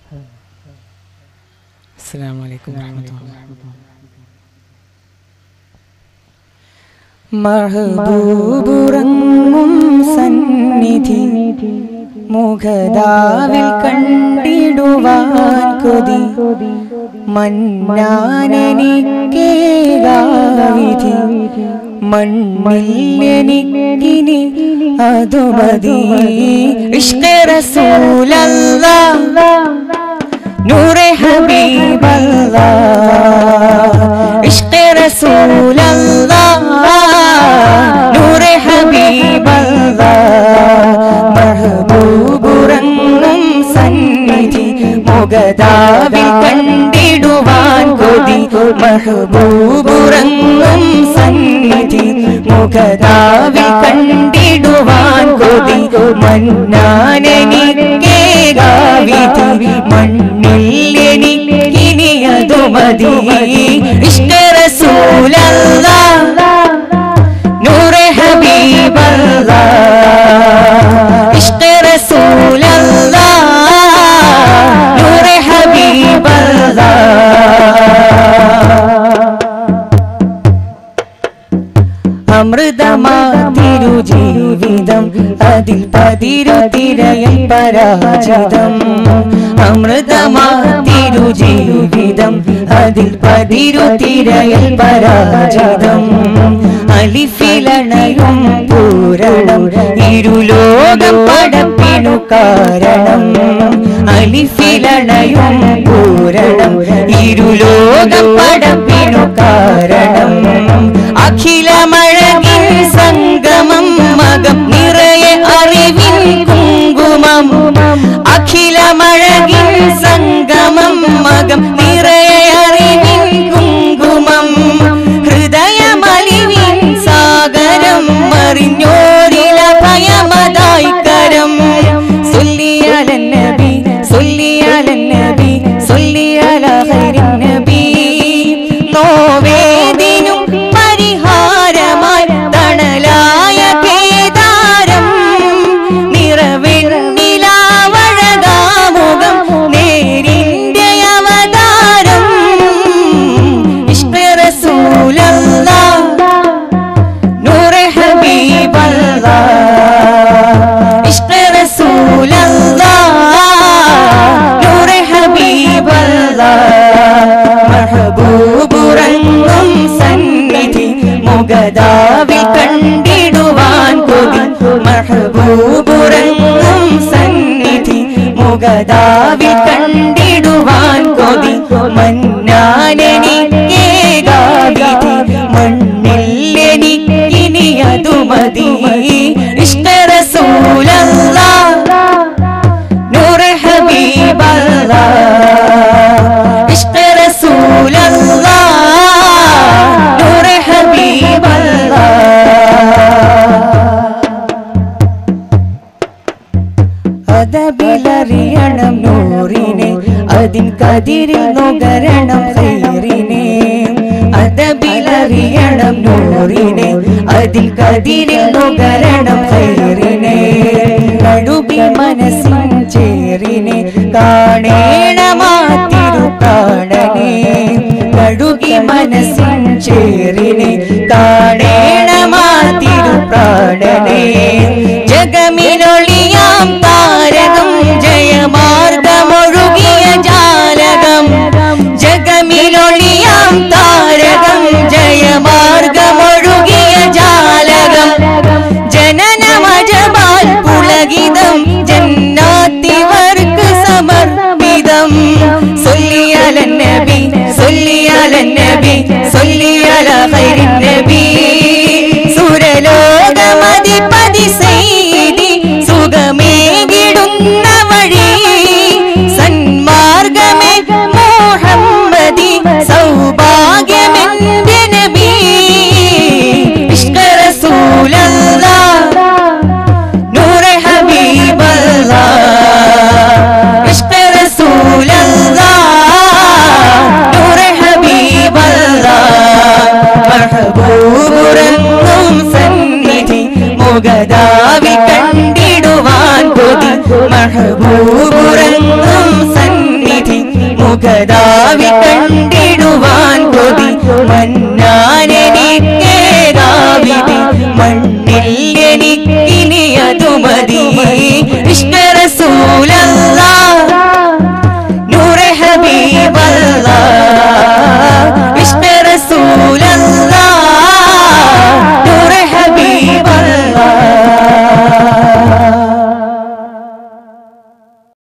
അസ്സലാമു അലൈക്കും വറഹ്മത്തുള്ളാഹി മഹബൂബുറങ്ങും സന്നിധി മുഖദാവിൽ കണ്ടിടുവാൻ കൊതി മന്നാനെനിക്കേകാവിധി മണ്ണില്ലെനിക്കിനി അതു മതി ഇഷ്ക റസൂലല്ലാ നൂറെ ഹബീബല്ലാ ഇഷ്ക റസൂലല്ലാ നൂറെ ഹബീബല്ലാ മഹബൂബുറങ്ങും സന്നിധി മുഗദാവിൽ കണ്ടിടുവാൻ കൊതി മഹബൂബുറങ്ങും സന്നിധി മുഖദാവിൽ കണ്ടിടുവാൻ കൊതി മന്നാനെനിക്കേകാവിധി മണ്ണിൽ എനിക്കിനി അതു മതി ഇഷ്ട റസൂലല്ലാ നൂറെ ഹബീബല്ലാ ഇഷ്ട റസൂലല്ലാ നൂറെ ഹബീബല്ലാ അമൃതമാതിരു ജീവിതം അതിൽ പതിരു തിരയും പരാജിതം അമൃതമാതിരു ജീവിതം അതിൽ പതിരു തിരയൽ പരാജിതം അലിഫിലണയും പൂരണം ഇരുലോകം പടപ്പിനു കാരണം അലിഫിലണയും പൂരണം ഇരുലോകം പടപ്പിനു കാരണം അഖിലമഴകിൻ സംഗമം മകം നിറയെ അറിവിൻ കുങ്കുമം അഖിലമഴകിൻ സംഗമം മകം നിറയെ അറിവിൻ കുങ്കുമം ഹൃദയമലിവിൻ സാഗരം മറിഞ്ഞോരില ഭയമതായി കരം സൊല്ലിയാലൻ നബി സൊല്ലിയാലൻ നബി സൊല്ലിയാല ഖൈരിൻ നബി നോവേദിനും പരിഹാരമായി തണലായ കേദാരം നിറവെണ്ണിലാവഴകാമുഖം നേരിന്റെ അവതാരം ഇഷ്ക റസൂലല്ലാ നൂറെ ഹബീബല്ലാ ഇഷ്ക റസൂലല്ലാ നൂറെ ഹബീബല്ലാ മഹബൂബുറങ്ങും സന്നിധി മുഗദാവിൽ കണ്ടിടുവാൻ കൊതി മഹബൂബുറങ്ങും സന്നിധി മുഗദാവിൽ കണ്ടിടുവാൻ കൊതി മന്നാനെനിക്കേകാവിധി മണ്ണില്ലെനിക്കിനി അതു മതി ഇഷ്ക റസൂലല്ലാ നൂറ് ഹബീബല്ലാ ഇഷ്ക റസൂലല്ലാ നൂറ് ഹബീബല്ലാ അതബിലറിയണം നൂറിനെ അതിൻ കതിരിൽ നുകരണം ഹൈറിനെ അതബിലറിയണം നൂറിനെ അതിൽ കതിരിൽ നുകരണം ഹൈറിനെ കടുകി മനസ്സിൻ ചേറിനെ കാണേണമാത്തിരു കാണനെ കടുകി മനസ്സിൻ ചേറിനെ കാണേണമാത്തിരു പ്രാണനെ ജഗമിനൊളിയാം താരകം ജയമാർഗമൊഴുകിയ ജാലകം ജഗമിനൊളിയാം താരകം ജയമാർഗമൊഴുകിയ ജാലകം ജനനമജപാൽ പുളകിതം ജന്നാത്തിവർക്ക് സമർപ്പിതം സൊല്ലിയാലൻ നബി സൊല്ലിയാലൻ നബി സൊല്ലിയാല ഖൈരിൻ നബി സുരലോകമതിപതി സെയ്തി സുഖമേകിടുന്ന വഴി സന്മാർഗമേ മുഹമ്മദി സൗഭാഗ്യമെന്റെ നബി ഇഷ്ക റസൂലല്ലാ നൂറെ ഹബീബല്ലാ ഇഷ്ക റസൂലല്ലാ നൂറെ ഹബീബല്ലാ മഹബൂബുറങ്ങും സന്നിധി മുഗദാവി കണ്ടിടുവാൻ കൊതി മഹബൂബുറങ്ങും സന്നിധി ഗദാവി കണ്ട